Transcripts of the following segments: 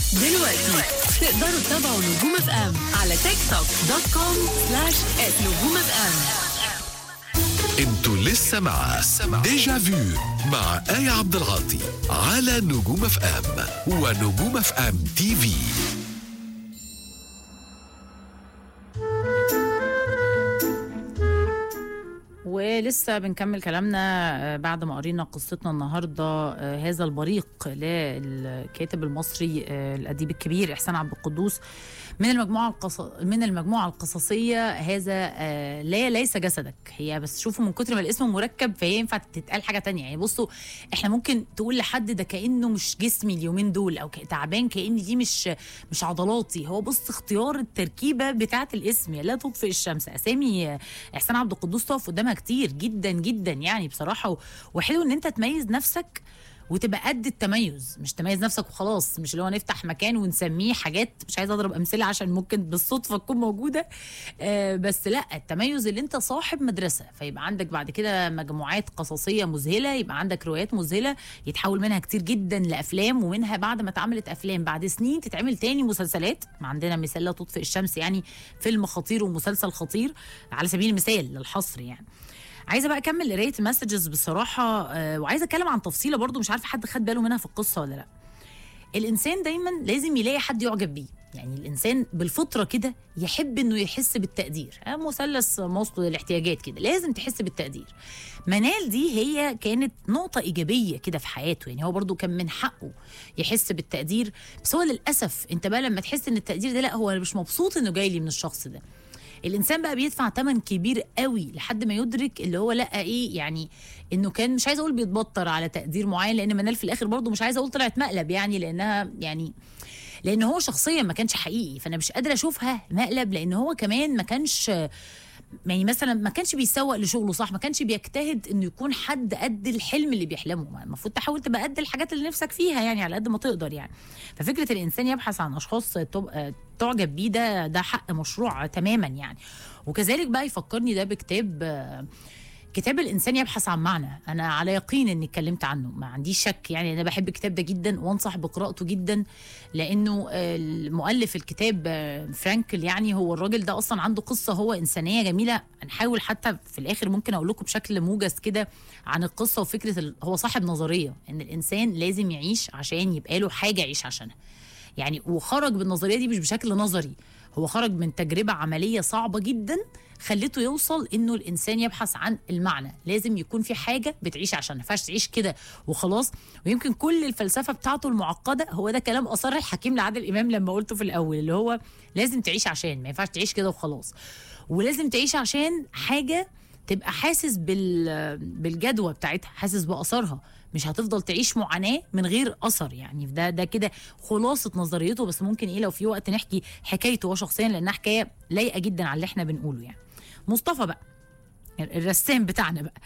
دلوقتي تقدروا تتابعوا نجوم اف ام على تيك توك دوت كوم سلاش نجوم اف ام انتوا لسه مع ديجا فيو مع آية عبد العاطي على نجوم اف ام ونجوم اف ام تي في ولسه بنكمل كلامنا آه، بعد ما قرينا قصتنا النهارده آه، هذا البريق للكاتب المصري آه، الاديب الكبير احسان عبد القدوس من المجموعه القص... من المجموعه القصصيه هذا آه، لا ليس جسدك هي بس شوفوا من كتر ما الاسم مركب فهي ينفع تتقال حاجه تانية يعني بصوا احنا ممكن تقول لحد ده كانه مش جسمي اليومين دول او ك- تعبان كان دي مش مش عضلاتي هو بص اختيار التركيبه بتاعه الاسم لا تطفئ الشمس اسامي آه، احسان عبد القدوس تقف قدامها كتير جدا جدا يعني بصراحه و- وحلو ان انت تميز نفسك وتبقى قد التميز مش تميز نفسك وخلاص مش اللي هو نفتح مكان ونسميه حاجات مش عايزه اضرب امثله عشان ممكن بالصدفه تكون موجوده آه بس لا التميز اللي انت صاحب مدرسه فيبقى عندك بعد كده مجموعات قصصيه مذهله يبقى عندك روايات مذهله يتحول منها كتير جدا لافلام ومنها بعد ما اتعملت افلام بعد سنين تتعمل تاني مسلسلات ما عندنا مثال لا تطفئ الشمس يعني فيلم خطير ومسلسل خطير على سبيل المثال للحصر يعني عايزه بقى اكمل قرايه المسجز بصراحه آه، وعايزه اتكلم عن تفصيله برضو مش عارفه حد خد باله منها في القصه ولا لا الانسان دايما لازم يلاقي حد يعجب بيه يعني الانسان بالفطره كده يحب انه يحس بالتقدير آه، مثلث موصل للاحتياجات كده لازم تحس بالتقدير منال دي هي كانت نقطة إيجابية كده في حياته يعني هو برضو كان من حقه يحس بالتقدير بس هو للأسف أنت بقى لما تحس إن التقدير ده لا هو أنا مش مبسوط إنه جاي لي من الشخص ده الانسان بقى بيدفع ثمن كبير قوي لحد ما يدرك اللي هو لقى ايه يعني انه كان مش عايزه اقول بيتبطر على تقدير معين لان منال في الاخر برضه مش عايزه اقول طلعت مقلب يعني لانها يعني لان هو شخصيا ما كانش حقيقي فانا مش قادره اشوفها مقلب لان هو كمان ما كانش يعني مثلا ما كانش بيسوق لشغله صح ما كانش بيجتهد انه يكون حد قد الحلم اللي بيحلمه ما المفروض تحاول تبقى قد الحاجات اللي نفسك فيها يعني على قد ما تقدر يعني ففكره الانسان يبحث عن اشخاص تبقى تعجب بيه ده ده حق مشروع تماما يعني وكذلك بقى يفكرني ده بكتاب آه، كتاب الانسان يبحث عن معنى انا على يقين اني اتكلمت عنه ما عنديش شك يعني انا بحب الكتاب ده جدا وانصح بقراءته جدا لانه آه، المؤلف الكتاب آه، فرانكل يعني هو الراجل ده اصلا عنده قصه هو انسانيه جميله هنحاول حتى في الاخر ممكن اقول لكم بشكل موجز كده عن القصه وفكره ال- هو صاحب نظريه ان الانسان لازم يعيش عشان يبقى له حاجه يعيش عشانها يعني وخرج بالنظريه دي مش بشكل نظري هو خرج من تجربه عمليه صعبه جدا خلته يوصل انه الانسان يبحث عن المعنى لازم يكون في حاجه بتعيش عشان ما ينفعش تعيش كده وخلاص ويمكن كل الفلسفه بتاعته المعقده هو ده كلام اثار الحكيم لعادل امام لما قلته في الاول اللي هو لازم تعيش عشان ما ينفعش تعيش كده وخلاص ولازم تعيش عشان حاجه تبقى حاسس بال بالجدوى بتاعتها حاسس باثارها مش هتفضل تعيش معاناه من غير اثر يعني ده ده كده خلاصه نظريته بس ممكن ايه لو في وقت نحكي حكايته هو شخصيا لانها حكايه لايقه جدا على اللي احنا بنقوله يعني مصطفى بقى الرسام بتاعنا بقى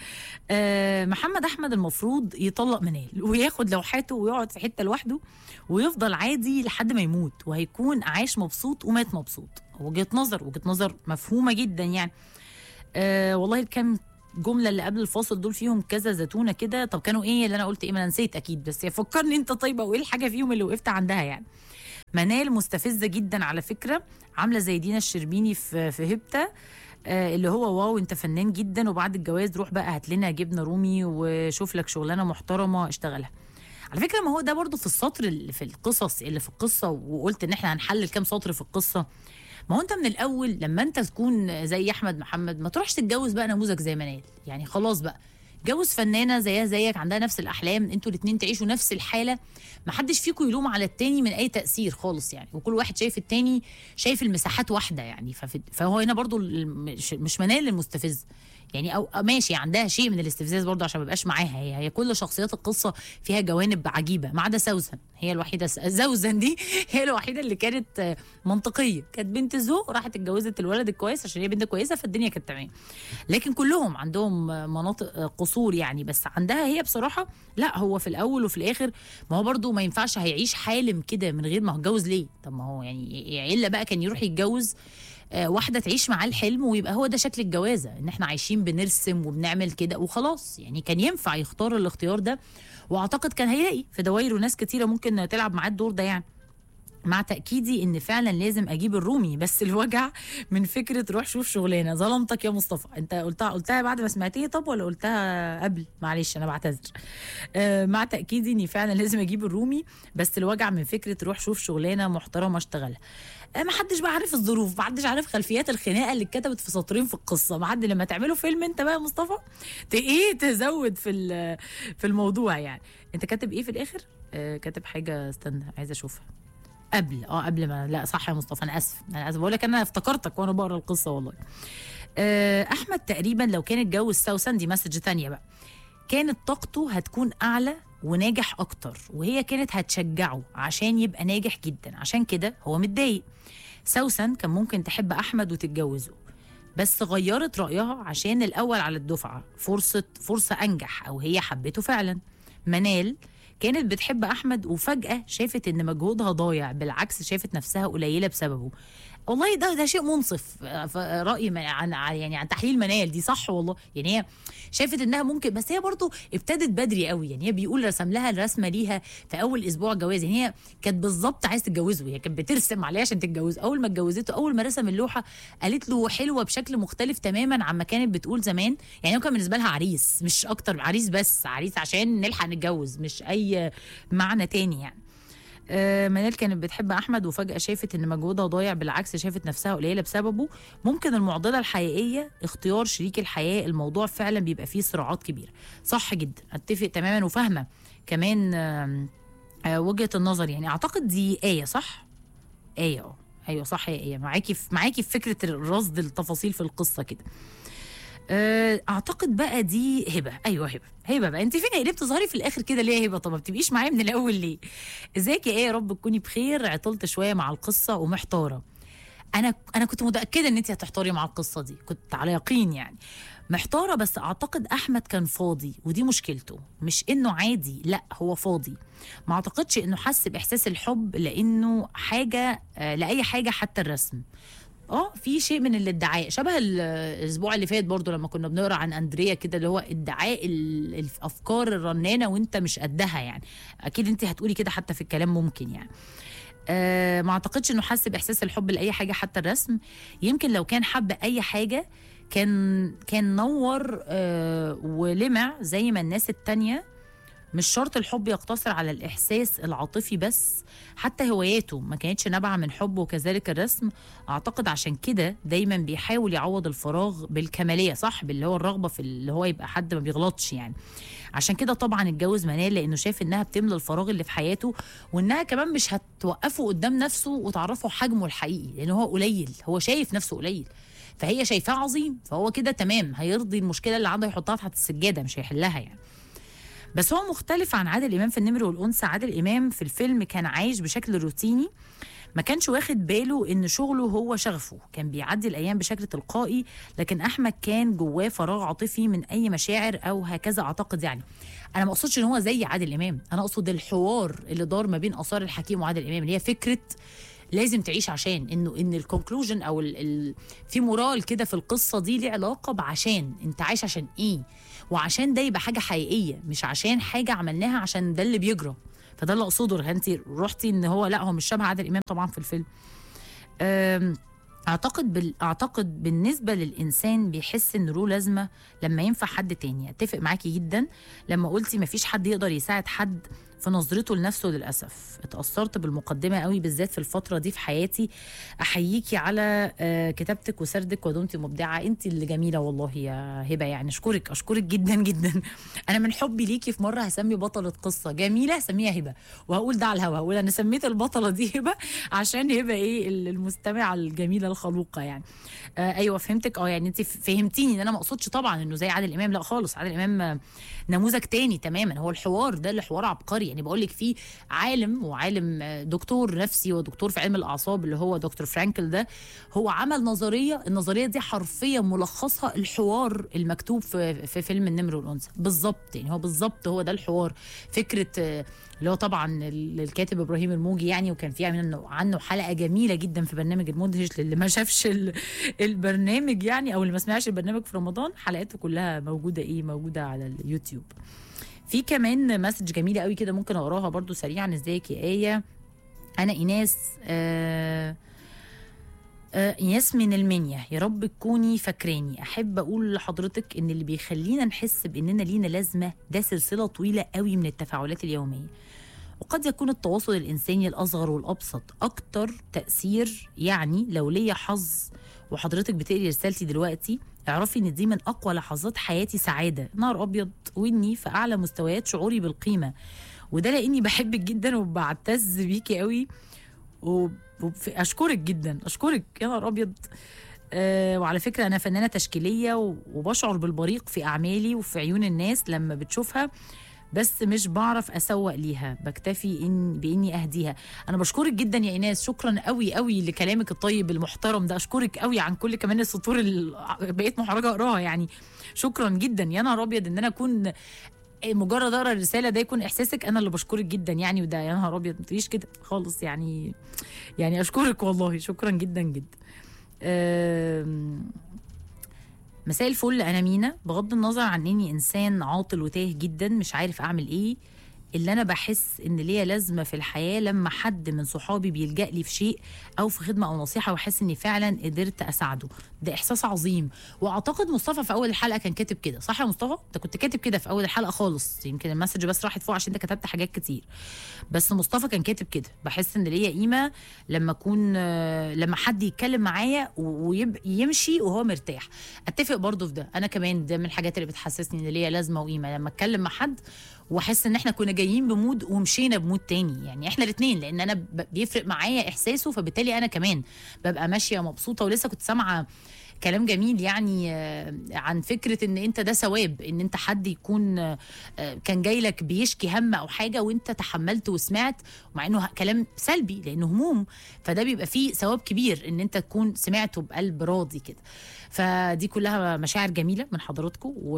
آه محمد احمد المفروض يطلق منال وياخد لوحاته ويقعد في حته لوحده ويفضل عادي لحد ما يموت وهيكون عايش مبسوط ومات مبسوط وجهه نظر وجهه نظر مفهومه جدا يعني آه والله الكام جمله اللي قبل الفاصل دول فيهم كذا زتونه كده طب كانوا ايه اللي انا قلت ايه ما انا نسيت اكيد بس فكرني انت طيب وايه الحاجه فيهم اللي وقفت عندها يعني منال مستفزه جدا على فكره عامله زي دينا الشربيني في في هبته آه اللي هو واو انت فنان جدا وبعد الجواز روح بقى هات لنا جبنه رومي وشوف لك شغلانه محترمه اشتغلها على فكره ما هو ده برضو في السطر اللي في القصص اللي في القصه وقلت ان احنا هنحلل كام سطر في القصه ما هو انت من الاول لما انت تكون زي احمد محمد ما تروحش تتجوز بقى نموذج زي منال يعني خلاص بقى جوز فنانه زيها زيك عندها نفس الاحلام انتوا الاثنين تعيشوا نفس الحاله ما حدش فيكم يلوم على التاني من اي تاثير خالص يعني وكل واحد شايف التاني شايف المساحات واحده يعني ففي فهو هنا برضو الم- مش مش منال المستفز يعني او ماشي عندها شيء من الاستفزاز برضه عشان ما بقاش معاها هي هي كل شخصيات القصه فيها جوانب عجيبه ما عدا سوسن هي الوحيده زوزن دي هي الوحيده اللي كانت آه، منطقيه كانت بنت ذوق راحت اتجوزت الولد الكويس عشان هي بنت كويسه فالدنيا كانت تمام لكن كلهم عندهم آه، مناطق آه، قصور يعني بس عندها هي بصراحه لا هو في الاول وفي الاخر ما هو برضه ما ينفعش هيعيش حالم كده من غير ما هو اتجوز ليه طب ما هو يعني الا بقى كان يروح يتجوز آه، واحده تعيش معاه الحلم ويبقى هو ده شكل الجوازه ان احنا عايشين بنرسم وبنعمل كده وخلاص يعني كان ينفع يختار الاختيار ده واعتقد كان هيلاقي في دوايره ناس كتيره ممكن تلعب معاه الدور ده يعني مع تأكيدي إن فعلا لازم أجيب الرومي بس الوجع من فكرة روح شوف شغلانة ظلمتك يا مصطفى أنت قلتها قلتها بعد ما سمعتيه طب ولا قلتها قبل معلش أنا بعتذر آه، مع تأكيدي إني فعلا لازم أجيب الرومي بس الوجع من فكرة روح شوف شغلانة محترمة اشتغلها آه، ما حدش بقى عارف الظروف ما حدش عارف خلفيات الخناقه اللي اتكتبت في سطرين في القصه ما حد لما تعملوا فيلم انت بقى يا مصطفى ت- ايه تزود في ال- في الموضوع يعني انت كاتب ايه في الاخر آه كاتب حاجه استنى عايزه اشوفها قبل اه قبل ما لا صح يا مصطفى انا اسف انا اسف بقول لك انا افتكرتك وانا بقرا القصه والله آه احمد تقريبا لو كان اتجوز سوسن دي مسج تانية بقى كانت طاقته هتكون اعلى وناجح اكتر وهي كانت هتشجعه عشان يبقى ناجح جدا عشان كده هو متضايق سوسن كان ممكن تحب احمد وتتجوزه بس غيرت رايها عشان الاول على الدفعه فرصه فرصه انجح او هي حبته فعلا منال كانت بتحب احمد وفجاه شافت ان مجهودها ضايع بالعكس شافت نفسها قليله بسببه والله ده ده شيء منصف آه، ف- رايي من- عن عن- يعني عن تحليل منال دي صح والله يعني هي شافت انها ممكن بس هي برضو ابتدت بدري قوي يعني هي بيقول رسم لها الرسمه ليها في اول اسبوع جواز يعني هي كانت بالظبط عايز تتجوزه هي كانت بترسم عليه عشان تتجوزه اول ما اتجوزته اول ما رسم اللوحه قالت له حلوه بشكل مختلف تماما عما كانت بتقول زمان يعني هو كان بالنسبه لها عريس مش اكتر عريس بس عريس عشان نلحق نتجوز مش اي معنى تاني يعني آه، منال كانت بتحب احمد وفجاه شافت ان مجهودها ضايع بالعكس شافت نفسها قليله بسببه ممكن المعضله الحقيقيه اختيار شريك الحياه الموضوع فعلا بيبقى فيه صراعات كبيره صح جدا اتفق تماما وفاهمه كمان آم، آه، وجهه النظر يعني اعتقد دي ايه صح ايه اه ايوه صح يا ايه معاكي في معاكي في فكره رصد التفاصيل في القصه كده آه، اعتقد بقى دي هبه ايوه هبه هبه بقى انت فين يا قلبت تظهري في الاخر كده ليه يا هبه طب ما بتبقيش معايا من الاول ليه ازيك يا ايه يا رب تكوني بخير عطلت شويه مع القصه ومحتاره انا انا كنت متاكده ان انت هتحتاري مع القصه دي كنت على يقين يعني محتاره بس اعتقد احمد كان فاضي ودي مشكلته مش انه عادي لا هو فاضي ما اعتقدش انه حس باحساس الحب لانه حاجه آه، لاي حاجه حتى الرسم اه في شيء من الادعاء شبه ال- الاسبوع اللي فات برضو لما كنا بنقرا عن اندريا كده اللي هو ادعاء ال- الافكار الرنانه وانت مش قدها يعني اكيد انت هتقولي كده حتى في الكلام ممكن يعني أه ما اعتقدش انه حس باحساس الحب لاي حاجه حتى الرسم يمكن لو كان حب اي حاجه كان كان نور أه ولمع زي ما الناس التانية مش شرط الحب يقتصر على الإحساس العاطفي بس حتى هواياته ما كانتش نابعة من حب وكذلك الرسم أعتقد عشان كده دايما بيحاول يعوض الفراغ بالكمالية صح باللي هو الرغبة في اللي هو يبقى حد ما بيغلطش يعني عشان كده طبعا اتجوز منال لانه شاف انها بتملى الفراغ اللي في حياته وانها كمان مش هتوقفه قدام نفسه وتعرفه حجمه الحقيقي لان هو قليل هو شايف نفسه قليل فهي شايفاه عظيم فهو كده تمام هيرضي المشكله اللي عنده يحطها تحت السجاده مش هيحلها يعني بس هو مختلف عن عادل امام في النمر والانثى عادل امام في الفيلم كان عايش بشكل روتيني ما كانش واخد باله ان شغله هو شغفه كان بيعدي الايام بشكل تلقائي لكن احمد كان جواه فراغ عاطفي من اي مشاعر او هكذا اعتقد يعني انا ما اقصدش ان هو زي عادل امام انا اقصد الحوار اللي دار ما بين اثار الحكيم وعادل امام اللي هي فكره لازم تعيش عشان انه ان الكونكلوجن او ال ال في مورال كده في القصه دي ليه علاقه بعشان انت عايش عشان ايه وعشان ده يبقى حاجه حقيقيه مش عشان حاجه عملناها عشان ده اللي بيجرى فده اللي اقصده انت رحتي ان هو لا هو مش شبه عادل امام طبعا في الفيلم أم، اعتقد بال... اعتقد بالنسبه للانسان بيحس ان له لازمه لما ينفع حد تاني اتفق معاكي جدا لما قلتي مفيش حد يقدر يساعد حد في نظرته لنفسه للاسف اتاثرت بالمقدمه قوي بالذات في الفتره دي في حياتي احييكي على آه، كتابتك وسردك ودمتي مبدعه انت اللي جميله والله يا هبه يعني اشكرك اشكرك جدا جدا انا من حبي ليكي في مره هسمي بطله قصه جميله هسميها هبه وهقول ده على الهوا هقول انا سميت البطله دي هبه عشان هبه ايه المستمعه الجميله الخلوقه يعني آه ايوه فهمتك اه يعني انت فهمتيني ان انا ما اقصدش طبعا انه زي عادل امام لا خالص عادل امام آه، نموذج تاني تماما هو الحوار ده اللي حوار عبقري يعني بقول لك فيه عالم وعالم آه، دكتور نفسي ودكتور في علم الاعصاب اللي هو دكتور فرانكل ده هو عمل نظريه النظريه دي حرفيا ملخصها الحوار المكتوب في في فيلم النمر والانثى بالظبط يعني هو بالظبط هو ده الحوار فكره آه، اللي هو طبعا ال- الكاتب ابراهيم الموجي يعني وكان في عنه عنه حلقه جميله جدا في برنامج المدهش للي ما شافش ال- البرنامج يعني او اللي ما سمعش البرنامج في رمضان حلقاته كلها موجوده ايه موجوده على اليوتيوب في كمان مسج جميله قوي كده ممكن اقراها برضو سريعا ازيك يا ايه انا ايناس آه آه ايناس من المنيا يا رب تكوني فاكراني احب اقول لحضرتك ان اللي بيخلينا نحس باننا لينا لازمه ده سلسله طويله قوي من التفاعلات اليوميه وقد يكون التواصل الانساني الاصغر والابسط اكتر تاثير يعني لو ليا حظ وحضرتك بتقري رسالتي دلوقتي اعرفي ان دي من اقوى لحظات حياتي سعاده نار ابيض واني في اعلى مستويات شعوري بالقيمه وده لاني بحبك جدا وبعتز بيكي قوي واشكرك جدا اشكرك يا نهار ابيض أه وعلى فكره انا فنانه تشكيليه و- وبشعر بالبريق في اعمالي وفي عيون الناس لما بتشوفها بس مش بعرف اسوق ليها بكتفي ان باني اهديها انا بشكرك جدا يا ايناس شكرا قوي قوي لكلامك الطيب المحترم ده اشكرك قوي عن كل كمان السطور اللي بقيت محرجه اقراها يعني شكرا جدا يا نهار ابيض ان انا اكون مجرد اقرا الرساله ده يكون احساسك انا اللي بشكرك جدا يعني وده يا نهار ابيض ما تقوليش كده خالص يعني يعني اشكرك والله شكرا جدا جدا أم، مساء الفل انا مينا بغض النظر عن اني انسان عاطل وتاه جدا مش عارف اعمل ايه اللي انا بحس ان ليا لازمه في الحياه لما حد من صحابي بيلجا لي في شيء او في خدمه او نصيحه واحس اني فعلا قدرت اساعده ده احساس عظيم واعتقد مصطفى في اول الحلقه كان كاتب كده صح يا مصطفى انت كنت كاتب كده في اول الحلقه خالص يمكن المسج بس راحت فوق عشان انت كتبت حاجات كتير بس مصطفى كان كاتب كده بحس ان ليا قيمه لما اكون آه، لما حد يتكلم معايا ويمشي وهو مرتاح اتفق برضو في ده انا كمان ده من الحاجات اللي بتحسسني ان ليا لازمه وقيمه لما اتكلم مع حد واحس ان احنا كنا جايين بمود ومشينا بمود تاني يعني احنا الاثنين لان انا ب- بيفرق معايا احساسه فبالتالي انا كمان ببقى ماشيه مبسوطه ولسه كنت سامعه كلام جميل يعني آه، عن فكره ان انت ده ثواب ان انت حد يكون آه، آه، كان جاي لك بيشكي هم او حاجه وانت تحملت وسمعت مع انه كلام سلبي لانه هموم فده بيبقى فيه ثواب كبير ان انت تكون سمعته بقلب راضي كده فدي كلها مشاعر جميله من حضراتكم و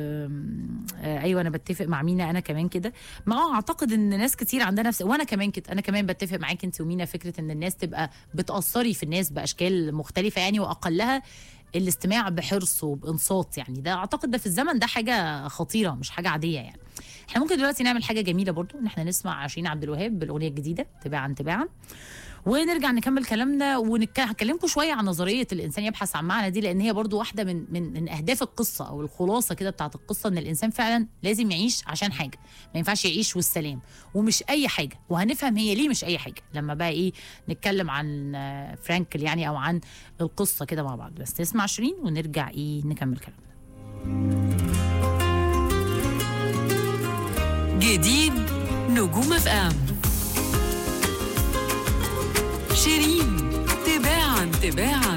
آه، ايوه انا بتفق مع مينا انا كمان كده ما اه اعتقد ان ناس كتير عندها نفس وانا كمان كده انا كمان بتفق معاك انت ومينا فكره ان الناس تبقى بتاثري في الناس باشكال مختلفه يعني واقلها الاستماع بحرص وبانصات يعني ده اعتقد ده في الزمن ده حاجه خطيره مش حاجه عاديه يعني احنا ممكن دلوقتي نعمل حاجه جميله برضو ان احنا نسمع شيرين عبد الوهاب بالاغنيه الجديده تباعا تباعا ونرجع نكمل كلامنا وهكلمكم شويه عن نظريه الانسان يبحث عن معنى دي لان هي برضو واحده من من من اهداف القصه او الخلاصه كده بتاعت القصه ان الانسان فعلا لازم يعيش عشان حاجه ما ينفعش يعيش والسلام ومش اي حاجه وهنفهم هي ليه مش اي حاجه لما بقى ايه نتكلم عن آه، فرانكل يعني او عن القصه كده مع بعض بس نسمع شيرين ونرجع ايه نكمل كلامنا جديد نجوم اف ام شيرين تباعا تباعا